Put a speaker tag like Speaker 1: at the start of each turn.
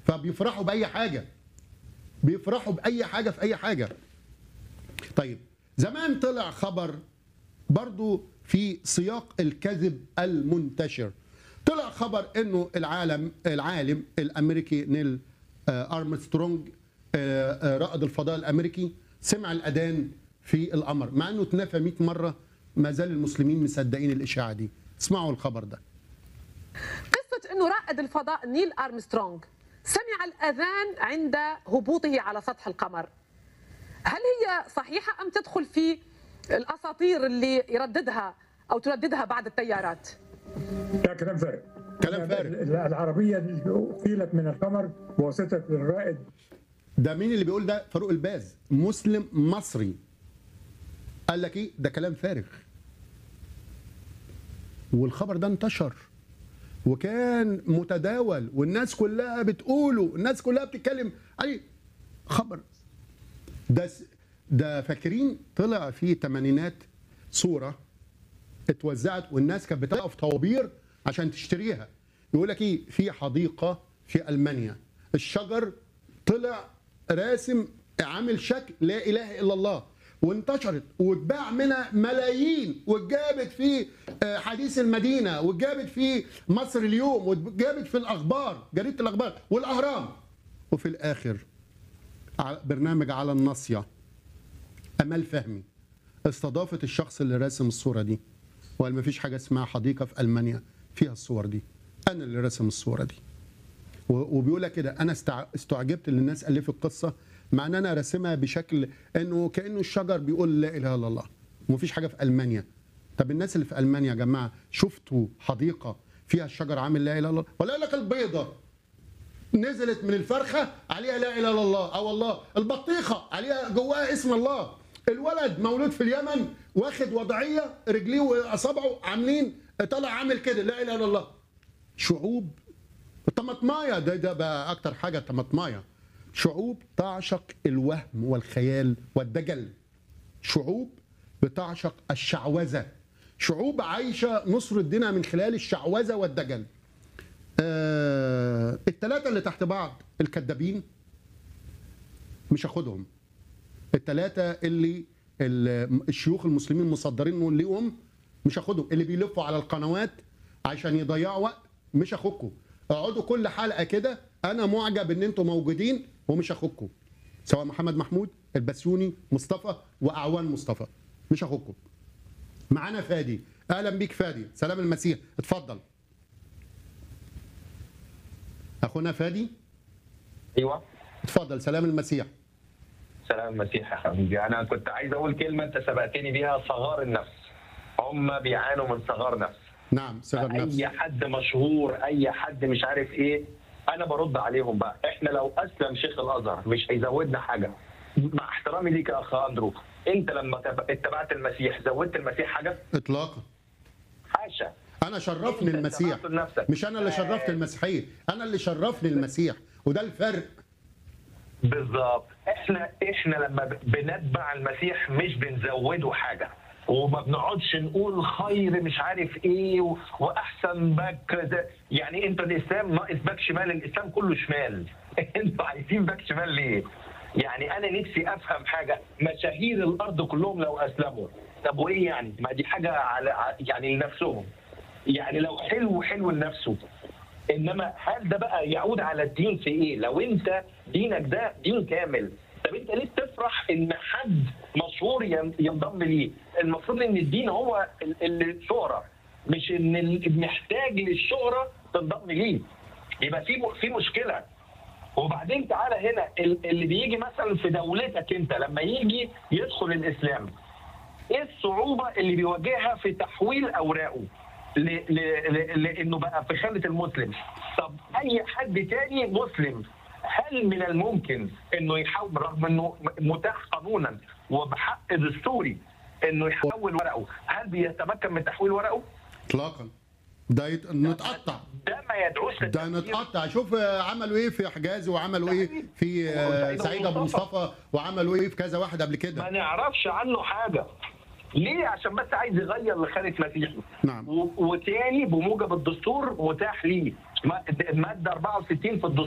Speaker 1: فبيفرحوا باي حاجه بيفرحوا باي حاجه في اي حاجه طيب زمان طلع خبر برضو في سياق الكذب المنتشر طلع خبر انه العالم العالم الامريكي نيل آه، ارمسترونج آه، آه، رائد الفضاء الامريكي سمع الاذان في القمر مع انه اتنفى 100 مره ما زال المسلمين مصدقين الاشاعه دي اسمعوا الخبر ده
Speaker 2: قصة أنه رائد الفضاء نيل أرمسترونغ سمع الأذان عند هبوطه على سطح القمر هل هي صحيحة أم تدخل في الأساطير اللي يرددها أو ترددها بعض التيارات
Speaker 3: لا كلام فارغ
Speaker 1: كلام فارغ.
Speaker 3: العربية قيلت من القمر بواسطة الرائد
Speaker 1: ده مين اللي بيقول ده فاروق الباز مسلم مصري قال لك ايه ده كلام فارغ والخبر ده انتشر وكان متداول والناس كلها بتقوله الناس كلها بتتكلم عليه خبر ده س- ده فاكرين طلع في الثمانينات صوره اتوزعت والناس كانت بتقف طوابير عشان تشتريها يقول لك ايه في حديقه في المانيا الشجر طلع راسم عامل شكل لا اله الا الله وانتشرت واتباع منها ملايين واتجابت في آه، حديث المدينه واتجابت في مصر اليوم واتجابت في الاخبار جريده الاخبار والاهرام وفي الاخر ع- برنامج على الناصيه امال فهمي استضافت الشخص اللي راسم الصوره دي وقال ما فيش حاجه اسمها حديقه في المانيا فيها الصور دي انا اللي راسم الصوره دي و- وبيقول لك كده انا استع- استعجبت ان الناس الفت القصه مع ان انا راسمها بشكل انه كانه الشجر بيقول لا اله الا الله ومفيش حاجه في المانيا طب الناس اللي في المانيا يا جماعه شفتوا حديقه فيها الشجر عامل لا اله الا الله ولا يقول لك البيضه نزلت من الفرخه عليها لا اله الا الله او الله البطيخه عليها جواها اسم الله الولد مولود في اليمن واخد وضعيه رجليه واصابعه عاملين طالع عامل كده لا اله الا الله شعوب الطماطمايه ده ده بقى اكتر حاجه الطماطمايه شعوب تعشق الوهم والخيال والدجل شعوب بتعشق الشعوذه شعوب عايشه نصر دينها من خلال الشعوذه والدجل آه الثلاثه اللي تحت بعض الكذابين مش هاخدهم الثلاثه اللي ال- الشيوخ المسلمين مصدرين ليهم مش هاخدهم اللي بيلفوا على القنوات عشان يضيعوا وقت مش هاخدكم اقعدوا كل حلقه كده انا معجب ان انتم موجودين ومش هاخدكم سواء محمد محمود البسيوني مصطفى واعوان مصطفى مش هاخدكم معانا فادي اهلا بيك فادي سلام المسيح اتفضل اخونا فادي
Speaker 4: ايوه
Speaker 1: اتفضل سلام المسيح
Speaker 4: سلام المسيح يا حبيبي انا كنت عايز اقول كلمه انت سبقتني بيها صغار النفس هم بيعانوا من صغار نفس
Speaker 1: نعم صغر نفس
Speaker 4: اي حد مشهور اي حد مش عارف ايه انا برد عليهم بقى احنا لو اسلم شيخ الازهر مش هيزودنا حاجه مع احترامي ليك يا اخ اندرو انت لما تب- اتبعت المسيح زودت المسيح حاجه
Speaker 1: اطلاقا
Speaker 4: حاشا
Speaker 1: انا شرفني
Speaker 4: أنت
Speaker 1: المسيح
Speaker 4: اتبعته لنفسك.
Speaker 1: مش انا اللي شرفت المسيحيه انا اللي شرفني المسيح وده الفرق
Speaker 4: بالظبط احنا احنا لما ب- بنتبع المسيح مش بنزوده حاجه وما بنقعدش نقول خير مش عارف ايه و- واحسن باك ده يعني انت الاسلام ناقص باك شمال الاسلام كله شمال انتوا عايزين باك شمال ليه؟ يعني انا نفسي افهم حاجه مشاهير الارض كلهم لو اسلموا طب وايه يعني؟ ما دي حاجه على ع- يعني لنفسهم يعني لو حلو حلو لنفسه انما هل ده بقى يعود على الدين في ايه؟ لو انت دينك ده دين كامل طب انت ليه بتفرح ان حد مشهور ين- ينضم ليه؟ المفروض ان الدين هو ال- ال- الشهره مش ان ال- محتاج للشهره تنضم ليه. يبقى في م- في مشكله وبعدين تعالى هنا ال- اللي بيجي مثلا في دولتك انت لما يجي يدخل الاسلام ايه الصعوبه اللي بيواجهها في تحويل اوراقه ل... ل... ل... لانه بقى في خانه المسلم طب اي حد تاني مسلم هل من الممكن انه يحول رغم انه متاح قانونا وبحق دستوري انه يحول ورقه هل بيتمكن من تحويل ورقه
Speaker 1: اطلاقا ده يت... نتقطع
Speaker 4: ده ما يدعوش
Speaker 1: ده
Speaker 4: للتفكير.
Speaker 1: نتقطع شوف آه، عملوا ايه في حجازي وعملوا ايه في آه، سعيد ابو مصطفى وعملوا ايه في كذا واحد قبل
Speaker 4: ما
Speaker 1: كده
Speaker 4: نعرفش عنه حاجه ليه عشان بس عايز يغير لخانه مسيحي
Speaker 1: نعم.
Speaker 4: و- وتاني بموجب الدستور متاح ليه ما- الماده 64 في الدستور